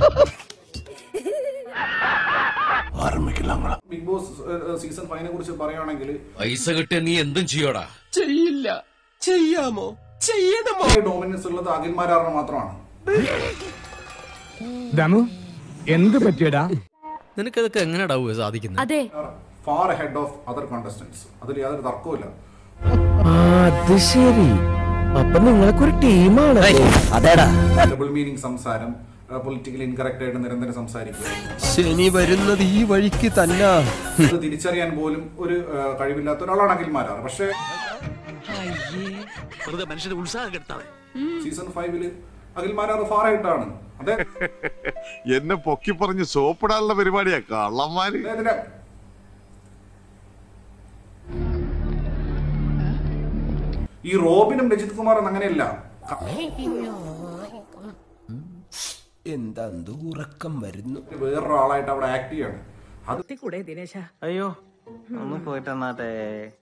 big boss season ഫൈവിനെ കുറിച്ച് പറയുകയാണെങ്കിൽ പൈസ കിട്ടിയ നീ എന്തും ചെയ്യോടാ ചെയ്യില്ല ചെയ്യാമോ ചെയ്യണമോ ഡോമിനൻസ് ഉള്ളത് അഖിൽമാരാറിന് മാത്രമാണ് ദമു എന്ത് പറ്റിയടാ നിനക്കതൊക്കെ എങ്ങനെയാ സാധിക്കുന്നത് അതെ far ahead of other contestants അതിൽ യാതൊരു തർക്കവുമില്ല അത് ശരി അപ്പൊ നിങ്ങളൊക്കെ ഒരു ടീമാണ് അതേടാ ഡബിൾ മീനിങ് സംസാരം പൊളിറ്റിക്കലി ഇൻകറക്റ്റ് ആയിട്ട് നിരന്തരം സംസാരിക്കുക ശനി വരുന്നത് ഈ വഴിക്ക് തന്നെ അത് തിരിച്ചറിയാൻ പോലും ഒരു ആ, കഴിവില്ലാത്ത ഒരാളാണ് അഖിൽമാരാർ പക്ഷേ സീസൺ ഫൈവില് അഖിൽമാരാർ ഫാർ ആയിട്ടാണ് അതെ എന്നെ പൊക്കി പറഞ്ഞ് സോപ്പിടാനുള്ള പരിപാടിയാ കള്ളന്മാര് അദ്ദേഹത്തിന്റെ ഈ റോബിനും രജിത് കുമാറും അങ്ങനെയല്ല ക- എന്താ ഉറക്കം വരുന്നു വേറൊരാളായിട്ട് അവിടെ ആക്ട് ചെയ്യാണ് അത് അയ്യോ ഒന്ന് പോയിട്ട് വന്നാട്ടെ